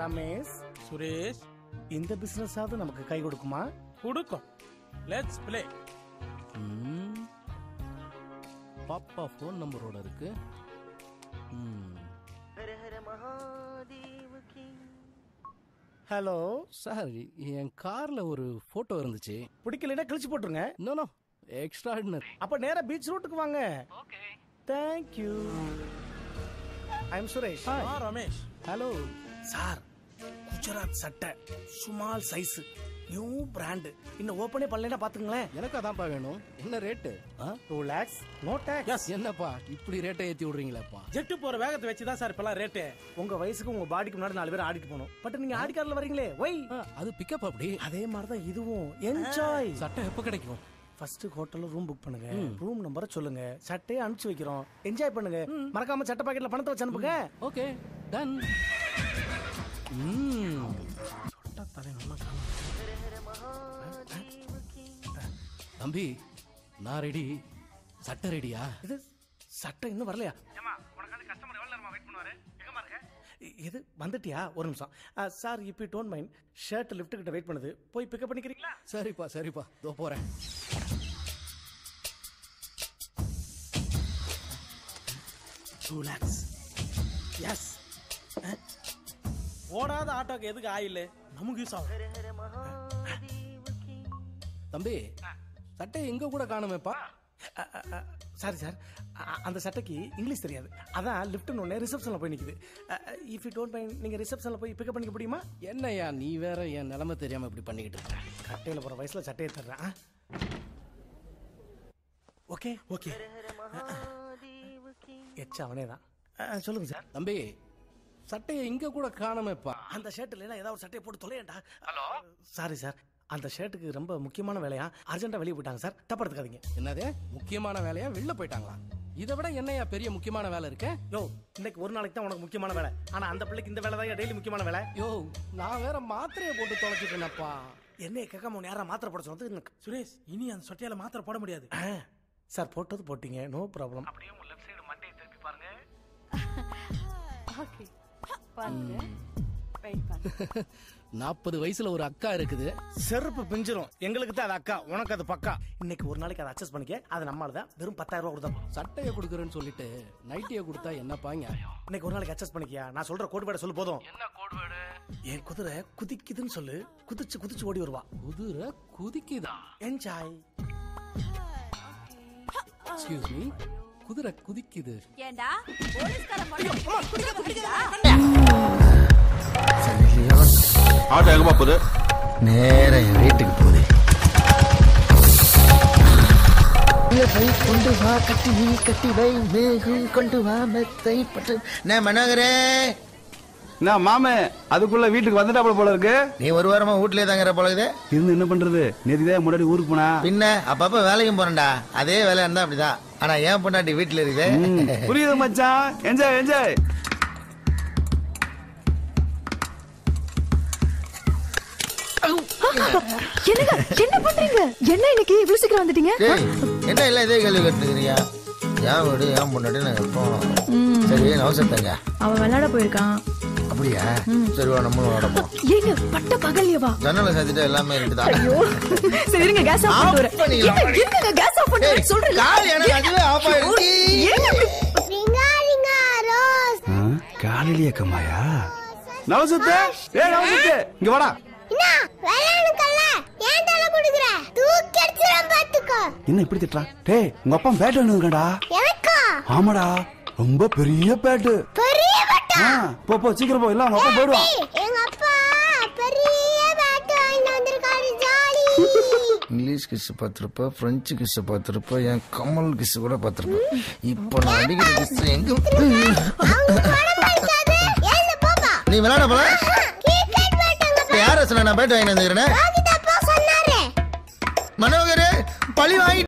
ரமேஷ் சுரேஷ் இந்த பிசினஸ் ஆவது நமக்கு கை கொடுக்குமா கொடுக்கும் லெட்ஸ் ப்ளே ம். பாப்பா ஃபோன் நம்பரோட இருக்கு ம். ஹலோ சார் என் கார்ல ஒரு போட்டோ இருந்துச்சு பிடிக்கலைன்னா கிழிச்சு போட்டுருங்க நோ எக்ஸ்ட்ராடினரி அப்ப நேரா பீச் ரோட்டுக்கு வாங்க thank you I am Suresh ah Ramesh hello sir Gujarat சட்டை சுமால் சைஸ் நியூ பிராண்டு இன்னும் ஓப்பனே பண்ணலைன்னா பாத்துங்களேன் எனக்கு அதான்ப்பா வேணும் என்ன rate two lakhs no tax என்னப்பா இப்படி ரேட்டை ஏத்தி விடுறீங்களேப்பா ஜெட்டு போற வேகத்தை வச்சு தான் சார் இப்பெல்லாம் ரேட்டு உங்க வயசுக்கு உங்க பாடிக்கு முன்னாடி நாலு பேர் ஆடிட்டு போகணும் பட் நீங்க ஆடி கார்ல வரீங்களே ஒய் ஆ, அது பிக்கப் அப்படி அதே மாதிரி தான் இதுவும் என்ஜாய் சட்டை எப்போ கிடைக்கும் ஃபர்ஸ்ட் ஹோட்டல்ல ரூம் புக் பண்ணுங்க ரூம் நம்பரை சொல்லுங்க சட்டையை அனுப்பிச்சு வைக்கிறோம் என்ஜாய் பண்ணுங்க மறக்காம சட்டை பாக்கெட்ல பணத்தை வச்சு அனுப்புங்க ஓகே டன் ம் தம்பி நான் ரெடி சட்டை ரெடியா இது சட்டை இன்னும் வரலையா இ- இது வந்துட்டியா ஒரு நிமிஷம் சார் இப்போ டோன் மைண்ட் ஷர்ட் லிஃப்ட் கிட்ட வெயிட் பண்ணுது போய் பிக்கப் பண்ணிக்கிறீங்களா சரிப்பா சரிப்பா இதோ போறேன் டூ லேக்ஸ் எஸ் ஓடாத ஆட்டோக்கு எதுக்கு ஆயில் நமக்கு யூஸ் ஆகும் தம்பி சட்டை எங்க கூட காணுமேப்பா சாரி சார் அந்த சட்டைக்கு இங்கிலீஷ் தெரியாது அதான் லிஃப்ட்னு ஒன்று ரிசப்ஷனில் போய் நிற்குது இஃப் யூ டோன்ட் மைண்ட் நீங்கள் ரிசப்ஷனில் போய் பிக்கப் பண்ணிக்க முடியுமா என்னய்யா நீ வேற என் நிலைமை தெரியாம இப்படி பண்ணிக்கிட்டு இருக்க கட்டையில் போகிற வயசில் சட்டையை தர்றேன் ஓகே ஓகே எச்சா அவனே தான் சொல்லுங்க சார் தம்பி சட்டையை இங்க கூட காணுமேப்பா அந்த ஷர்ட் இல்லைன்னா ஏதாவது ஒரு சட்டையை போட்டு தொலையண்டா ஹலோ சாரி சார் அந்த ஷர்ட்டுக்கு ரொம்ப முக்கியமான வேலையா அர்ஜென்ட்டாக வெளியே போயிட்டாங்க சார் தப்பா எடுத்துக்காதீங்க என்னது முக்கியமான வேலையா வெளில போயிட்டாங்களா இதை விட என்னய்யா பெரிய முக்கியமான வேலை இருக்கு யோ இன்னைக்கு ஒரு நாளைக்கு தான் உனக்கு முக்கியமான வேலை ஆனா அந்த பிள்ளைக்கு இந்த வேலை தான் டெய்லி முக்கியமான வேலை யோ நான் வேற மாத்திரையை போட்டு தொலைச்சிட்டேனப்பா என்னைய கேட்காம உன்னை யாரா மாத்திரை போட சொன்னது எனக்கு சுரேஷ் இனி அந்த சொட்டையால மாத்திரை போட முடியாது ஆ, சார் போட்டது போட்டீங்க நோ ப்ராப்ளம் ஓகே பாருங்க வெயிட் பண்ணுங்க நாற்பது வயசுல ஒரு அக்கா இருக்குது செருப்பு பிஞ்சிரும் எங்களுக்கு தான் அது அக்கா உனக்கு அது பக்கா இன்னைக்கு ஒரு நாளைக்கு அதை அட்ஜஸ்ட் பண்ணிக்க அது நம்மளால தான் வெறும் பத்தாயிரம் ரூபா கொடுத்தா போதும். சட்டையை கொடுக்குறேன்னு சொல்லிட்டு நைட்டியை கொடுத்தா என்னப்பா நியாயம் இன்னைக்கு ஒரு நாளைக்கு அட்ஜஸ்ட் பண்ணிக்கியா நான் சொல்ற கோடு வேட சொல்லு போதும் என்ன கோடு வேடு என் குதிரை குதிக்குதுன்னு சொல்லு குதிச்சு குதிச்சு ஓடி வருவா குதிரை குதிக்குதா என்ஜாய் எக்ஸ்கியூஸ் மீ குதிரை குதிக்குது ஏண்டா போலீஸ்கார மட்டும் குதிரை பிடிக்குதா ஆட்டோ எங்கப்பா போகுது நேர என் வீட்டுக்கு போகுது கொண்டு வா கட்டி நீ கட்டி வை மேகு கொண்டு வா மெத்தை பட்டு நான் மனோகரே என்ன மாமே அதுக்குள்ள வீட்டுக்கு வந்துட்டாப்புல போல இருக்கு நீ ஒரு வாரமா வீட்லயே தாங்கிற போல இது இருந்து என்ன பண்றது நேத்துதான் முன்னாடி ஊருக்கு போனா பின்ன அப்பப்ப வேலைக்கும் போறேன்டா அதே வேலை இருந்தா அப்படிதான் ஆனா ஏன் பொண்டாட்டி வீட்டுல ம், இருக்குது புரியுது மச்சான் என்ஜாய் என்ஜாய் என்னங்க என்ன பண்றீங்க என்ன இன்னைக்கு இவ்வளவு சீக்கிரம் வந்துட்டீங்க டேய், என்ன எல்லாம் இதே கேள்வி கேட்டுக்கிறியா ஏன் வீடு ஏன் பொண்டாட்டி நான் எப்போ சரி நவசத்தங்க அவன் விளையாட போயிருக்கான் அப்படியா சரி வா நம்மளும் நடப்போம் ஏங்க பட்ட பகல்யவா ஜன்னலை சாத்திட்டு எல்லாமே இருக்குதா ஐயோ சரி இருங்க கேஸ் ஆஃப் பண்ணிட்டு வரேன் ஆஃப் பண்ணிடலாம். ஏங்க, இருங்க கேஸ் ஆஃப் பண்ணிட்டு வரேன் சொல்றேன் கால் எனக்கு அதுவே ஆஃப் ஆயிடுச்சு காலையிலேயே கம்மாயா நவசத்து ஏ நவசத்து இங்க வாடா என்ன இப்படி திட்டுறான் டேய் உங்க அப்பா பேட் வேணுங்கடா ஆமாடா ரொம்ப பெரிய பேட்டு ஆ, போ போ சீக்கிரம் போ இல்ல உங்க அப்பா போயிடுவான் இங்கிலீஷ் கிஸ் பார்த்திருப்ப பிரெஞ்சு கிஸ் பார்த்திருப்ப என் கமல் கிஸ் கூட பார்த்திருப்ப இப்போ நான் அடிக்கிற கிஸ் எங்க நீ விளையாட போல யார சொன்ன நான் பேட் வாங்கி வந்துக்கிறேன் மனோகர் பழி வாங்கி